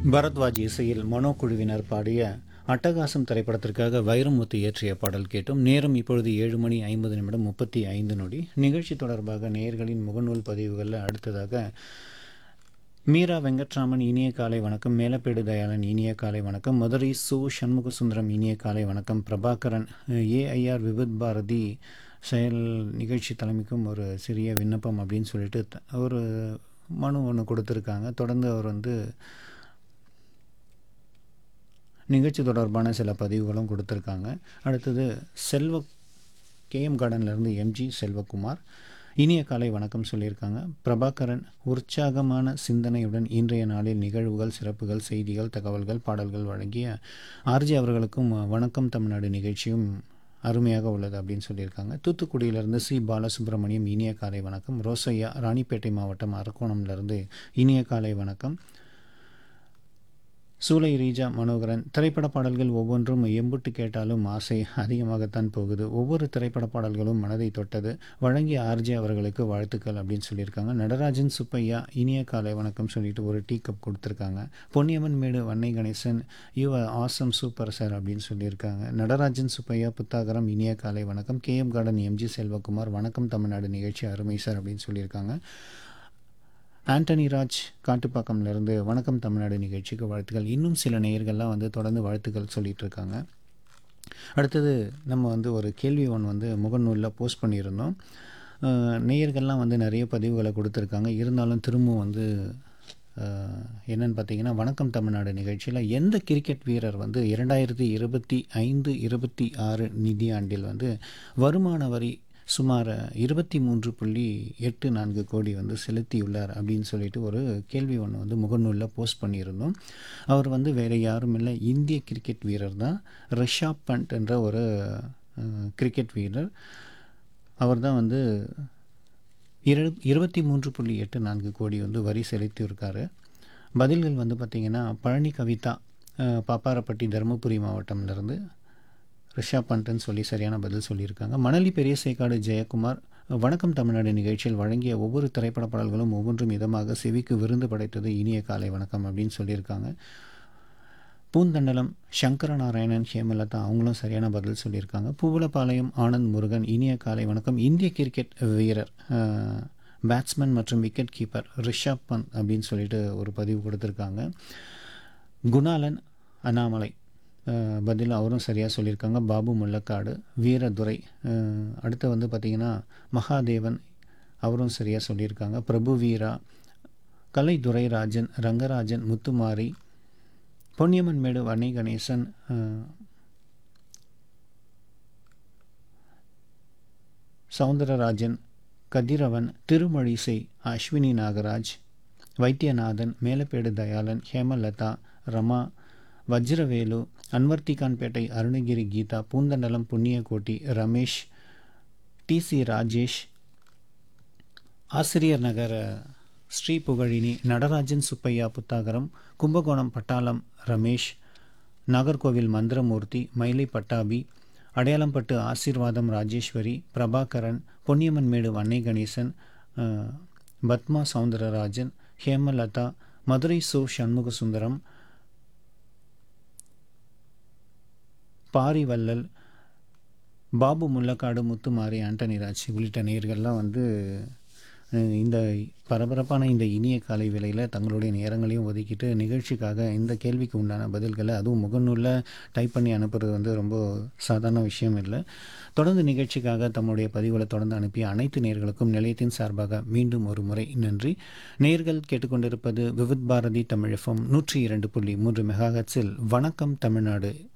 பரத்வாஜ் இசையில் மனோ குழுவினர் பாடிய அட்டகாசம் திரைப்படத்திற்காக வைரமுத்து இயற்றிய பாடல் கேட்டும் நேரம் இப்பொழுது ஏழு மணி ஐம்பது நிமிடம் முப்பத்தி ஐந்து நொடி நிகழ்ச்சி தொடர்பாக நேயர்களின் முகநூல் பதிவுகளில் அடுத்ததாக மீரா வெங்கட்ராமன் இனிய காலை வணக்கம் மேலப்பேடு தயாளன் இனிய காலை வணக்கம் மதுரை சு சண்முகசுந்தரம் இனிய காலை வணக்கம் பிரபாகரன் ஏஐஆர் விபத் பாரதி செயல் நிகழ்ச்சி தலைமைக்கும் ஒரு சிறிய விண்ணப்பம் அப்படின்னு சொல்லிட்டு த- ஒரு மனு ஒன்று கொடுத்துருக்காங்க தொடர்ந்து அவர் வந்து நிகழ்ச்சி தொடர்பான சில பதிவுகளும் கொடுத்துருக்காங்க அடுத்தது செல்வ கேஎம் கார்டன்லேருந்து எம்ஜி செல்வகுமார் இனிய காலை வணக்கம் சொல்லியிருக்காங்க பிரபாகரன் உற்சாகமான சிந்தனையுடன் இன்றைய நாளில் நிகழ்வுகள் சிறப்புகள் செய்திகள் தகவல்கள் பாடல்கள் வழங்கிய ஆர்ஜி அவர்களுக்கும் வணக்கம் தமிழ்நாடு நிகழ்ச்சியும் அருமையாக உள்ளது அப்படின்னு சொல்லியிருக்காங்க தூத்துக்குடியிலிருந்து சி பாலசுப்ரமணியம் இனிய காலை வணக்கம் ரோசையா ராணிப்பேட்டை மாவட்டம் அரக்கோணம்லேருந்து இனிய காலை வணக்கம் சூலை ரீஜா மனோகரன் திரைப்பட பாடல்கள் ஒவ்வொன்றும் எம்புட்டு கேட்டாலும் ஆசை அதிகமாகத்தான் போகுது ஒவ்வொரு திரைப்பட பாடல்களும் மனதை தொட்டது வழங்கிய ஆர்ஜே அவர்களுக்கு வாழ்த்துக்கள் அப்படின்னு சொல்லியிருக்காங்க நடராஜன் சுப்பையா இனிய காலை வணக்கம் சொல்லிட்டு ஒரு டீ கப் கொடுத்துருக்காங்க Ponniamman Medu Vannai Ganesan you're awesome super sir அப்படின்னு சொல்லியிருக்காங்க நடராஜன் சுப்பையா புத்தாகரம் இனிய காலை வணக்கம் கேஎம் கார்டன் எம்ஜி செல்வகுமார் வணக்கம் தமிழ்நாடு நிகழ்ச்சி அருமை சார் அப்படின்னு சொல்லியிருக்காங்க ஆண்டனி ராஜ் காட்டுப்பாக்கம்லேருந்து வணக்கம் தமிழ்நாடு நிகழ்ச்சிக்கு வாழ்த்துக்கள் இன்னும் சில நேயர்கள்லாம் வந்து தொடர்ந்து வாழ்த்துக்கள் சொல்லிட்டு இருக்காங்க அடுத்தது நம்ம வந்து ஒரு கேள்வி ஒன்று வந்து முகநூலில் போஸ்ட் பண்ணியிருந்தோம் அஹ், நேயர்கள்லாம் வந்து நிறைய பதிவுகளை கொடுத்துருக்காங்க இருந்தாலும் திரும்பவும் வந்து அஹ், என்னன்னு பார்த்தீங்கன்னா வணக்கம் தமிழ்நாடு நிகழ்ச்சியில் எந்த கிரிக்கெட் வீரர் வந்து இரண்டாயிரத்தி இருபத்தி ஐந்து இருபத்தி ஆறு நிதியாண்டில் வந்து வருமான வரி சுமார் இருபத்தி மூன்று புள்ளி எட்டு நான்கு கோடி வந்து செலுத்தியுள்ளார் அப்படின்னு சொல்லிட்டு ஒரு கேள்வி ஒன்று வந்து முகநூலில் போஸ்ட் பண்ணியிருந்தோம் அவர் வந்து வேறு யாரும் இல்லை இந்திய கிரிக்கெட் வீரர் தான் ரிஷாப் பண்ட் என்ற ஒரு அஹ், கிரிக்கெட் வீரர் அவர் தான் வந்து இரு இருபத்தி மூன்று புள்ளி எட்டு நான்கு கோடி வந்து வரி செலுத்தியிருக்காரு பதில்கள் வந்து பார்த்திங்கன்னா பழனி கவிதா அஹ், பாப்பாரப்பட்டி தருமபுரி மாவட்டம்லேருந்து ரிஷாப் பண்ட்னு சொல்லி சரியான பதில் சொல்லியிருக்காங்க மணலி பெரிய சேக்காடு ஜெயக்குமார் வணக்கம் தமிழ்நாடு நிகழ்ச்சியில் வழங்கிய ஒவ்வொரு திரைப்பட பாடல்களும் ஒவ்வொன்றும் இதமாக செவிக்கு விருந்து படைத்தது இனிய காலை வணக்கம் அப்படின்னு சொல்லியிருக்காங்க பூந்தண்டலம் சங்கரநாராயணன் ஹேமலதா அவங்களும் சரியான பதில் சொல்லியிருக்காங்க பூவலபாளையம் ஆனந்த் முருகன் இனிய காலை வணக்கம் இந்திய கிரிக்கெட் வீரர் பேட்ஸ்மேன் மற்றும் விக்கெட் கீப்பர் ரிஷப் பந்த் அப்படின்னு சொல்லிட்டு ஒரு பதிவு கொடுத்துருக்காங்க குணாலன் அண்ணாமலை அஹ், பதில் அவரும் சரியாக சொல்லியிருக்காங்க பாபு முள்ளக்காடு வீரதுரை அஹ், அடுத்து வந்து பார்த்திங்கன்னா மகாதேவன் அவரும் சரியாக சொல்லியிருக்காங்க பிரபு வீரா கலை துரைராஜன் ரங்கராஜன் முத்துமாரி பொன்னியம்மன் மேடு வன்னை கணேசன் அஹ், சவுந்தரராஜன் கதிரவன் திருமழிசை அஸ்வினி நாகராஜ் வைத்தியநாதன் மேலப்பேடு தயாளன் ஹேமலதா ரமா வஜ்ரவேலு அன்வர்த்திகான்பேட்டை அருணகிரி கீதா பூந்தண்டலம் புண்ணியகோட்டி ரமேஷ் டிசி ராஜேஷ் ஆசிரியர் நகர ஸ்ரீ புகழினி நடராஜன் சுப்பையா புத்தாகரம் கும்பகோணம் பட்டாளம் ரமேஷ் நாகர்கோவில் மந்திரமூர்த்தி மயிலை பட்டாபி அடையாளம்பட்டு ஆசீர்வாதம் ராஜேஸ்வரி பிரபாகரன் பொன்னியம்மன் மேடு வன்னை கணேசன் அஹ், பத்மா சவுந்தரராஜன் ஹேமலதா மதுரை சு சண்முகசுந்தரம் பாரிவள்ளல் பாபு முள்ளக்காடு முத்துமாரி ஆண்டனி ராஜ் உள்ளிட்ட நேயர்கள்லாம் வந்து அஹ், இந்த பரபரப்பான இந்த இனிய காலை வேளையில் தங்களுடைய நேரங்களையும் ஒதுக்கிட்டு நிகழ்ச்சிக்காக இந்த கேள்விக்கு உண்டான பதில்களை அதுவும் முகநூலில் டைப் பண்ணி அனுப்புறது வந்து ரொம்ப சாதாரண விஷயம் இல்லை தொடர்ந்து நிகழ்ச்சிக்காக தம்முடைய பதிவுகளை தொடர்ந்து அனுப்பிய அனைத்து நேர்களுக்கும் நிலையத்தின் சார்பாக மீண்டும் ஒரு முறை நன்றி நேர்கள் கேட்டுக்கொண்டிருப்பது விவித் பாரதி தமிழ் எஃப்எம் நூற்றி இரண்டு புள்ளி மூன்று மெகாஹட்ஸில் வணக்கம் தமிழ்நாடு